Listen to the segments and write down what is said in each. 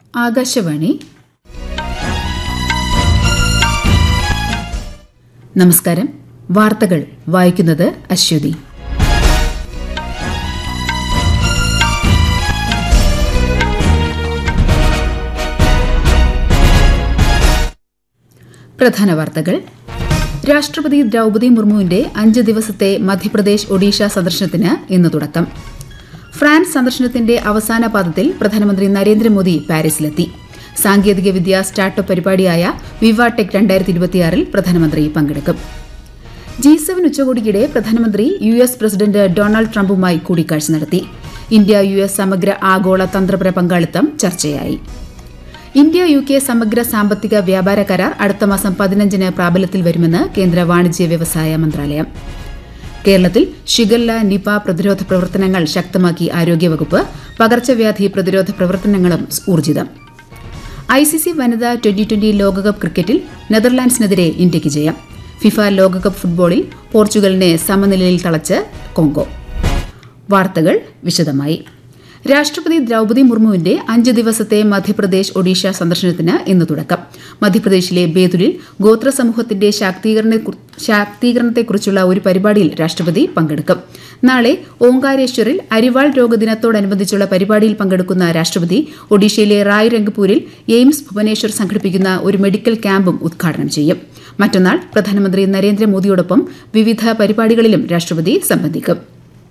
ആകാശവാണി നമസ്കാരം വാർത്തകൾ വായിക്കുന്നത് അശ്വതി പ്രധാന വാർത്തകൾ രാഷ്ട്രപതി ദ്രൗപദി മുർമുവിന്റെ അഞ്ച് ദിവസത്തെ മധ്യപ്രദേശ് ഒഡീഷ സന്ദർശനത്തിന് ഇന്ന് തുടക്കം ഫ്രാൻസ് സന്ദർശനത്തിന്റെ അവസാന പാദത്തിൽ പ്രധാനമന്ത്രി നരേന്ദ്രമോദി പാരീസിലെത്തി സാങ്കേതികവിദ്യ സ്റ്റാർട്ടപ്പ് പരിപാടിയായ വിവാടെക് രണ്ടായിരത്തി ഇരുപത്തിയാറിൽ പ്രധാനമന്ത്രി പങ്കെടുക്കും ജി സെവൻ ഉച്ചകോടിക്കിടെ പ്രധാനമന്ത്രി യു എസ് പ്രസിഡന്റ് ഡൊണാൾഡ് ട്രംപുമായി കൂടിക്കാഴ്ച നടത്തി ഇന്ത്യ യു എസ് സമഗ്ര ആഗോള തന്ത്രപര പങ്കാളിത്തം ചർച്ചയായി ഇന്ത്യ യു കെ സമഗ്ര സാമ്പത്തിക വ്യാപാര കരാർ അടുത്ത മാസം പതിനഞ്ചിന് പ്രാബല്യത്തിൽ വരുമെന്ന് കേന്ദ്ര വാണിജ്യ വ്യവസായ മന്ത്രാലയം കേരളത്തിൽ ഷിഗല്ല നിപ പ്രതിരോധ പ്രവർത്തനങ്ങൾ ശക്തമാക്കി ആരോഗ്യവകുപ്പ് പകർച്ചവ്യാധി പ്രതിരോധ പ്രവർത്തനങ്ങളും ഊർജിതം ഐസിസി വനിതാ ട്വന്റി ട്വന്റി ലോകകപ്പ് ക്രിക്കറ്റിൽ നെതർലാൻഡ്സിനെതിരെ ഇന്ത്യയ്ക്ക് ജയം ഫിഫ ലോകകപ്പ് ഫുട്ബോളിൽ പോർച്ചുഗലിനെ സമനിലയിൽ തളച്ച് കോങ്കോ വാർത്തകൾ വിശദമായി രാഷ്ട്രപതി ദ്രൗപദി മുർമുവിന്റെ അഞ്ച് ദിവസത്തെ മധ്യപ്രദേശ് ഒഡീഷ സന്ദർശനത്തിന് ഇന്ന് തുടക്കം മധ്യപ്രദേശിലെ ബേതുലിൽ ഗോത്ര സമൂഹത്തിന്റെ ശാക്തീകരണത്തെക്കുറിച്ചുള്ള ഒരു പരിപാടിയിൽ രാഷ്ട്രപതി പങ്കെടുക്കും നാളെ ഓങ്കാരേശ്വറിൽ അരിവാൾ രോഗദിനത്തോടനുബന്ധിച്ചുള്ള പരിപാടിയിൽ പങ്കെടുക്കുന്ന രാഷ്ട്രപതി ഒഡീഷയിലെ റായ് രംഗ്പൂരിൽ എയിംസ് ഭുവനേശ്വർ സംഘടിപ്പിക്കുന്ന ഒരു മെഡിക്കൽ ക്യാമ്പും ഉദ്ഘാടനം ചെയ്യും മറ്റന്നാൾ പ്രധാനമന്ത്രി നരേന്ദ്രമോദിയോടൊപ്പം വിവിധ പരിപാടികളിലും രാഷ്ട്രപതി സംബന്ധിക്കും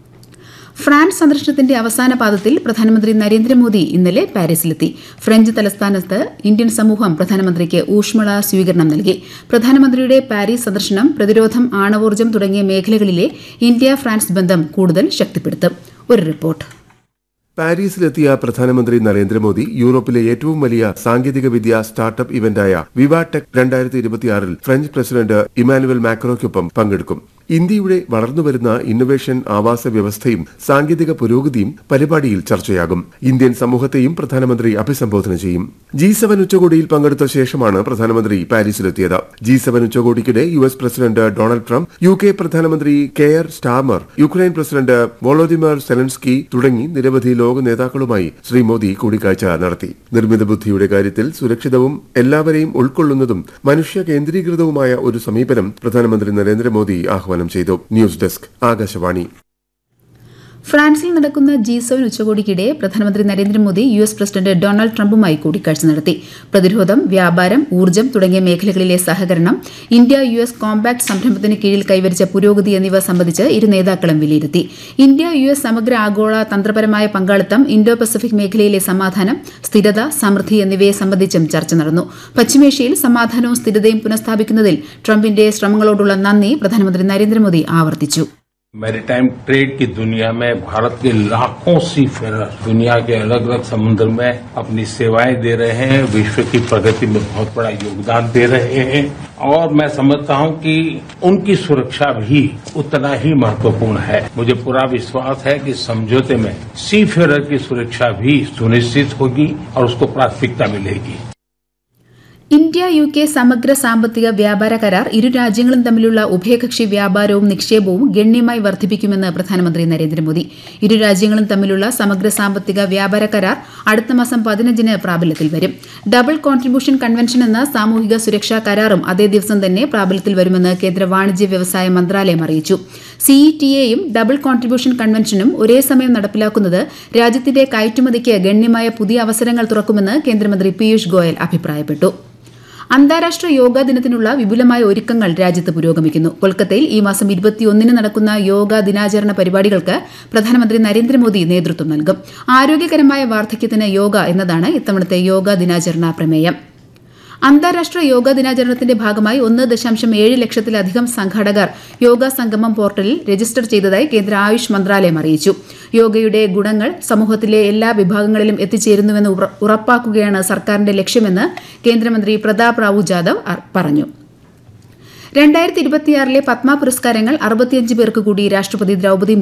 ഫ്രാൻസ് സന്ദർശനത്തിന്റെ അവസാന പാദത്തിൽ പ്രധാനമന്ത്രി നരേന്ദ്രമോദി ഇന്നലെ പാരീസിലെത്തി ഫ്രഞ്ച് തലസ്ഥാനത്ത് ഇന്ത്യൻ സമൂഹം പ്രധാനമന്ത്രിക്ക് ഊഷ്മള സ്വീകരണം നൽകി പ്രധാനമന്ത്രിയുടെ പാരീസ് സന്ദർശനം പ്രതിരോധം ആണവോർജ്ജം തുടങ്ങിയ മേഖലകളിലെ ഇന്ത്യ ഫ്രാൻസ് ബന്ധം കൂടുതൽ ശക്തിപ്പെടുത്തും ഒരു റിപ്പോർട്ട് പാരീസിലെത്തിയ പ്രധാനമന്ത്രി നരേന്ദ്രമോദി യൂറോപ്പിലെ ഏറ്റവും വലിയ സാങ്കേതിക വിദ്യ സ്റ്റാർട്ടപ്പ് ഇവന്റായ വിവാടെക് രണ്ടായിരത്തി ഇരുപത്തിയാറിൽ ഫ്രഞ്ച് പ്രസിഡന്റ് ഇമാനുവൽ മാക്രോയ്ക്കൊപ്പം പങ്കെടുക്കും ഇന്ത്യയുടെ വളർന്നുവരുന്ന ഇന്നൊവേഷൻ ആവാസ വ്യവസ്ഥയും സാങ്കേതിക പുരോഗതിയും പരിപാടിയിൽ ചർച്ചയാകും ഇന്ത്യൻ സമൂഹത്തെയും പ്രധാനമന്ത്രി അഭിസംബോധന ചെയ്യും ജി സെവൻ ഉച്ചകോടിയിൽ പങ്കെടുത്ത ശേഷമാണ് പ്രധാനമന്ത്രി പാരീസിലെത്തിയത് ജി സെവൻ ഉച്ചകോടിക്കിടെ U S president Donald Trump U K പ്രധാനമന്ത്രി Keir Starmer Ukraine president Volodymyr Zelensky തുടങ്ങി നിരവധി ലോക നേതാക്കളുമായി ശ്രീ മോദി കൂടിക്കാഴ്ച നടത്തി നിർമ്മിത ബുദ്ധിയുടെ കാര്യത്തിൽ സുരക്ഷിതവും എല്ലാവരെയും ഉൾക്കൊള്ളുന്നതും മനുഷ്യ കേന്ദ്രീകൃതവുമായ ഒരു സമീപനം പ്രധാനമന്ത്രി നരേന്ദ്രമോദി ആഹ്വാനം ചെയ്തു ന്യൂസ് ഡെസ്ക് ആകാശവാണി ഫ്രാൻസിൽ നടക്കുന്ന ജി സെവൻ ഉച്ചകോടിക്കിടെ പ്രധാനമന്ത്രി Narendra Modi U S president Donald ട്രംപുമായി കൂടിക്കാഴ്ച നടത്തി പ്രതിരോധം വ്യാപാരം ഊർജ്ജം തുടങ്ങിയ മേഖലകളിലെ സഹകരണം ഇന്ത്യ യു എസ് കോമ്പാക്ട് സംരംഭത്തിന് കീഴിൽ കൈവരിച്ച പുരോഗതി എന്നിവ സംബന്ധിച്ച് ഇരു നേതാക്കളും വിലയിരുത്തി ഇന്ത്യ യു എസ് സമഗ്ര ആഗോള തന്ത്രപരമായ പങ്കാളിത്തം ഇൻഡോ പസഫിക് മേഖലയിലെ സമാധാനം സ്ഥിരത സമൃദ്ധി എന്നിവയെ സംബന്ധിച്ചും ചർച്ച നടന്നു പശ്ചിമേഷ്യയിൽ സമാധാനവും സ്ഥിരതയും പുനഃസ്ഥാപിക്കുന്നതിൽ ട്രംപിന്റെ ശ്രമങ്ങളോടുള്ള നന്ദി പ്രധാനമന്ത്രി നരേന്ദ്രമോദി ആവർത്തിച്ചു मैरीटाइम ट्रेड की दुनिया में भारत के लाखों सी फेरर दुनिया के अलग अलग समुद्र में अपनी सेवाएं दे रहे हैं विश्व की प्रगति में बहुत बड़ा योगदान दे रहे हैं और मैं समझता हूं कि उनकी सुरक्षा भी उतना ही महत्वपूर्ण है मुझे पूरा विश्वास है कि समझौते में सी फेरर की सुरक्षा भी सुनिश्चित होगी और उसको प्राथमिकता मिलेगी ഇന്ത്യ യു കെ സമഗ്ര സാമ്പത്തിക വ്യാപാര കരാർ ഇരു രാജ്യങ്ങളും തമ്മിലുള്ള ഉഭയകക്ഷി വ്യാപാരവും നിക്ഷേപവും ഗണ്യമായി വർദ്ധിപ്പിക്കുമെന്ന് പ്രധാനമന്ത്രി നരേന്ദ്രമോദി ഇരു രാജ്യങ്ങളും തമ്മിലുള്ള സമഗ്ര സാമ്പത്തിക വ്യാപാര കരാർ അടുത്ത മാസം പതിനഞ്ചിന് പ്രാബല്യത്തിൽ വരും ഡബിൾ കോൺട്രിബ്യൂഷൻ കൺവെൻഷൻ എന്ന സാമൂഹിക സുരക്ഷാ കരാറും അതേ ദിവസം തന്നെ പ്രാബല്യത്തിൽ വരുമെന്ന് കേന്ദ്ര വാണിജ്യ വ്യവസായ മന്ത്രാലയം അറിയിച്ചു സിഇടിഎയും ഡബിൾ കോൺട്രിബ്യൂഷൻ കൺവെൻഷനും ഒരേ സമയം നടപ്പിലാക്കുന്നത് രാജ്യത്തിന്റെ കയറ്റുമതിക്ക് ഗണ്യമായ പുതിയ അവസരങ്ങൾ തുറക്കുമെന്ന് കേന്ദ്രമന്ത്രി പീയൂഷ് ഗോയൽ അഭിപ്രായപ്പെട്ടു അന്താരാഷ്ട്ര യോഗാ ദിനത്തിനുള്ള വിപുലമായ ഒരുക്കങ്ങൾ രാജ്യത്ത് പുരോഗമിക്കുന്നു കൊൽക്കത്തയിൽ ഈ മാസം ഇരുപത്തിയൊന്നിന് നടക്കുന്ന യോഗാ ദിനാചരണ പരിപാടികൾക്ക് പ്രധാനമന്ത്രി നരേന്ദ്രമോദി നേതൃത്വം നൽകും ആരോഗ്യകരമായ വാർദ്ധക്യത്തിന് യോഗ എന്നതാണ് ഇത്തവണത്തെ യോഗാ ദിനാചരണ പ്രമേയം അന്താരാഷ്ട്ര യോഗാ ദിനാചരണത്തിന്റെ ഭാഗമായി ഒന്ന് ദശാംശം ഏഴ് ലക്ഷത്തിലധികം സംഘാടകർ യോഗ സംഗമം പോർട്ടലിൽ രജിസ്റ്റർ ചെയ്തതായി കേന്ദ്ര ആയുഷ് മന്ത്രാലയം അറിയിച്ചു യോഗയുടെ ഗുണങ്ങൾ സമൂഹത്തിലെ എല്ലാ വിഭാഗങ്ങളിലും എത്തിച്ചേരുന്നുവെന്ന് ഉറപ്പാക്കുകയാണ് സർക്കാരിന്റെ ലക്ഷ്യമെന്ന് കേന്ദ്രമന്ത്രി പ്രതാപ് റാവു ജാദവ് പറഞ്ഞു രണ്ടായിരത്തി ഇരുപത്തിയാറിലെ പത്മ പുരസ്കാരങ്ങൾ അറുപത്തിയഞ്ച് പേർക്ക് കൂടി രാഷ്ട്രപതി ദ്രൗപദി